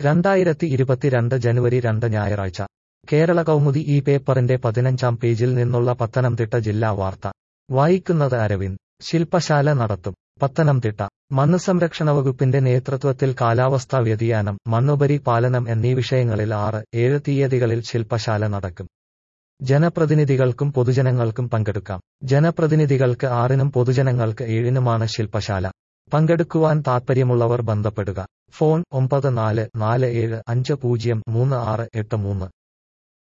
രണ്ടായിരത്തി ഇരുപത്തിരണ്ട് ജനുവരി രണ്ട് ഞായറാഴ്ച കേരള കൗമുദി ഈ പേപ്പറിന്റെ പതിനഞ്ചാം പേജിൽ നിന്നുള്ള പത്തനംതിട്ട ജില്ലാ വാർത്ത വായിക്കുന്നത് അരവിന്ദ് ശില്പശാല നടത്തും പത്തനംതിട്ട മണ്ണ് സംരക്ഷണ വകുപ്പിന്റെ നേതൃത്വത്തിൽ കാലാവസ്ഥാ വ്യതിയാനം മണ്ണുപരി പാലനം എന്നീ വിഷയങ്ങളിൽ ആറ് ഏഴ് തീയതികളിൽ ശില്പശാല നടക്കും ജനപ്രതിനിധികൾക്കും പൊതുജനങ്ങൾക്കും പങ്കെടുക്കാം ജനപ്രതിനിധികൾക്ക് ആറിനും പൊതുജനങ്ങൾക്ക് ഏഴിനുമാണ് ശില്പശാല പങ്കെടുക്കുവാൻ താൽപ്പര്യമുള്ളവർ ബന്ധപ്പെടുക ഫോൺ ഒമ്പത് നാല് നാല് ഏഴ് അഞ്ച് പൂജ്യം മൂന്ന് ആറ് എട്ട് മൂന്ന്